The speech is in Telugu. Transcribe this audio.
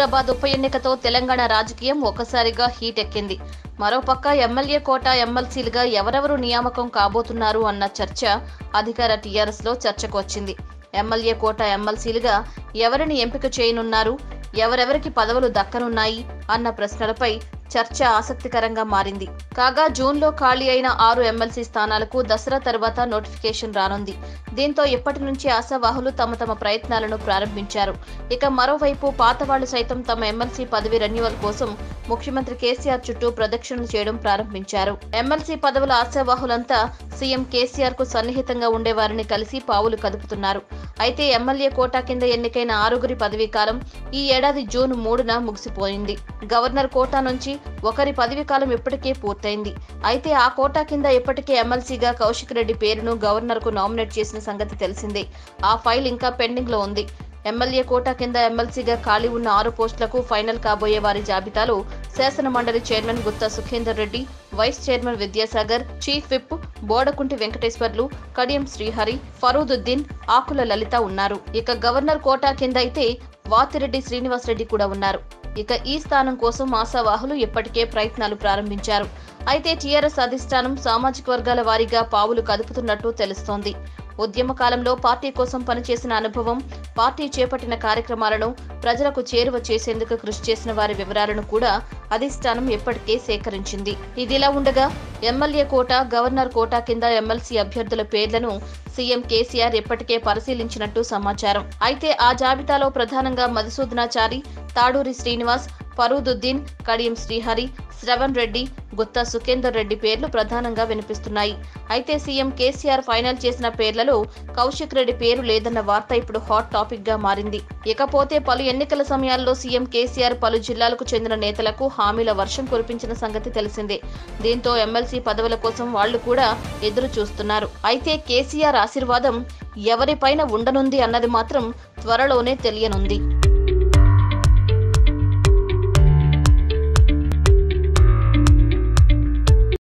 హుజూరాబాద్ ఉప ఎన్నికతో తెలంగాణ రాజకీయం ఒక్కసారిగా హీట్ ఎక్కింది మరోపక్క ఎమ్మెల్యే కోట ఎమ్మెల్సీలుగా ఎవరెవరు నియామకం కాబోతున్నారు అన్న చర్చ అధికార టీఆర్ఎస్ లో చర్చకు వచ్చింది ఎమ్మెల్యే కోట ఎమ్మెల్సీలుగా ఎవరిని ఎంపిక చేయనున్నారు ఎవరెవరికి పదవులు దక్కనున్నాయి అన్న ప్రశ్నలపై చర్చ ఆసక్తికరంగా మారింది కాగా జూన్లో ఖాళీ అయిన ఆరు ఎమ్మెల్సీ స్థానాలకు దసరా తర్వాత నోటిఫికేషన్ రానుంది దీంతో ఇప్పటి నుంచి ఆశావాహులు తమ తమ ప్రయత్నాలను ప్రారంభించారు ఇక మరోవైపు పాత వాళ్లు సైతం తమ ఎమ్మెల్సీ పదవి రెన్యువల్ కోసం ముఖ్యమంత్రి కేసీఆర్ చుట్టూ ప్రదక్షిణలు చేయడం ప్రారంభించారు ఎమ్మెల్సీ పదవుల ఆశావాహులంతా సీఎం కేసీఆర్ కు సన్నిహితంగా ఉండే వారిని కలిసి పావులు కదుపుతున్నారు అయితే ఎమ్మెల్యే కోటా కింద ఎన్నికైన ఆరుగురి పదవీ కాలం ఈ ఏడాది జూన్ మూడున ముగిసిపోయింది గవర్నర్ కోటా నుంచి ఒకరి పదవీ కాలం ఇప్పటికే పూర్తయింది అయితే ఆ కోటా కింద ఇప్పటికే ఎమ్మెల్సీగా కౌశిక్ రెడ్డి పేరును గవర్నర్ కు నామినేట్ చేసిన సంగతి తెలిసిందే ఆ ఫైల్ ఇంకా పెండింగ్ లో ఉంది ఎమ్మెల్యే కోటా కింద ఎమ్మెల్సీగా ఖాళీ ఉన్న ఆరు పోస్టులకు ఫైనల్ కాబోయే వారి జాబితాలో శాసన మండలి chairman Gutha Sukhender Reddy vice chairman Vidyasagar chief whip Bodakunti Venkateswarlu Kadiyam Srihari Fariduddin Akula Lalitha ఉన్నారు ఇక గవర్నర్ కోటా కింద అయితే వాతిరెడ్డి శ్రీనివాసరెడ్డి కూడా ఉన్నారు ఇక ఈ స్థానం కోసం ఆశావాహులు ఇప్పటికే ప్రయత్నాలు ప్రారంభించారు అయితే టీఆర్ఎస్ అధిష్టానం సామాజిక వర్గాల వారీగా పావులు కదుపుతున్నట్టు తెలుస్తోంది ఉద్యమ కాలంలో పార్టీ కోసం పనిచేసిన అనుభవం పార్టీ చేపట్టిన కార్యక్రమాలను ప్రజలకు చేరువ చేసేందుకు కృషి చేసిన వారి వివరాలను కూడా అధిష్టానం ఇప్పటికే సేకరించింది ఇదిలా ఉండగా ఎమ్మెల్యే కోట గవర్నర్ కోటా కింద ఎమ్మెల్సీ అభ్యర్థుల పేర్లను సీఎం కేసీఆర్ ఇప్పటికే పరిశీలించినట్టు సమాచారం అయితే ఆ జాబితాలో ప్రధానంగా మధుసూదనాచారి తాడూరి శ్రీనివాస్ ఫరూదుద్దీన్ కడియం శ్రీహరి శ్రవణ్ రెడ్డి గుత్తా సుఖేందర్ రెడ్డి పేర్లు ప్రధానంగా వినిపిస్తున్నాయి అయితే సీఎం కేసీఆర్ ఫైనల్ చేసిన పేర్లలో కౌశిక్ రెడ్డి పేరు లేదన్న వార్త ఇప్పుడు హాట్ టాపిక్ గా మారింది ఇకపోతే పలు ఎన్నికల సమయాల్లో సీఎం కేసీఆర్ పలు జిల్లాలకు చెందిన నేతలకు హామీల వర్షం కురిపించిన సంగతి తెలిసిందే దీంతో ఎమ్మెల్సీ పదవుల కోసం వాళ్లు కూడా ఎదురు చూస్తున్నారు అయితే కేసీఆర్ ఆశీర్వాదం ఎవరిపైన ఉండనుంది అన్నది మాత్రం త్వరలోనే తెలియనుంది